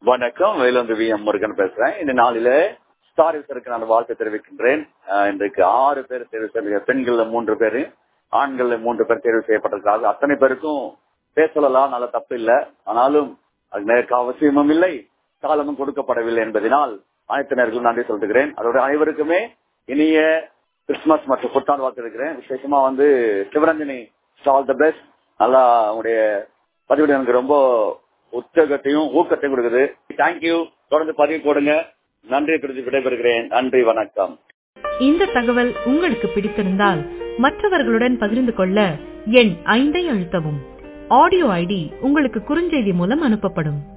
வணக்கம் வேலந்து V M Murugan பேசுறேன் இந்த நாளில ஸ்டார் யூசருக்கு நான் வாழ்த்து தெரிவிக்கின்றேன் அஹ் இன்றைக்கு ஆறு பேர் தேர்வு செய்ய பெண்கள்ல மூன்று பேரு ஆண்கள்ல மூன்று பேர் தேர்வு செய்யப்பட்டிருக்கிறார்கள் அத்தனை பேருக்கும் பேர் சொல்லலாம் நல்ல தப்பு இல்ல ஆனாலும் அது நேருக்கு அவசியமும் இல்லை காலமும் கொடுக்கப்படவில்லை என்பதனால் அனைத்து நேர்களும் நன்றி சொல்லுகிறேன் அதோட அனைவருக்குமே இனிய கிறிஸ்துமஸ் மற்றும் புத்தாண்டு வாழ்த்து இருக்கிறேன் விசேஷமா வந்து சிவரஞ்சனி ஆல் த பெஸ்ட் நல்லா உங்களுடைய பதிவு எனக்கு ரொம்ப உற்சாகத்தையும் ஊக்கத்தையும் கொடுக்குது தேங்க்யூ தொடர்ந்து பதிவு போடுங்க நன்றி குறித்து விடைபெறுகிறேன் நன்றி வணக்கம் இந்த தகவல் உங்களுக்கு பிடித்திருந்தால் மற்றவர்களுடன் பகிர்ந்து கொள்ள எண் ஐந்தை அழுத்தவும் ஆடியோ ஐடி உங்களுக்கு குறுஞ்செய்தி மூலம் அனுப்பப்படும்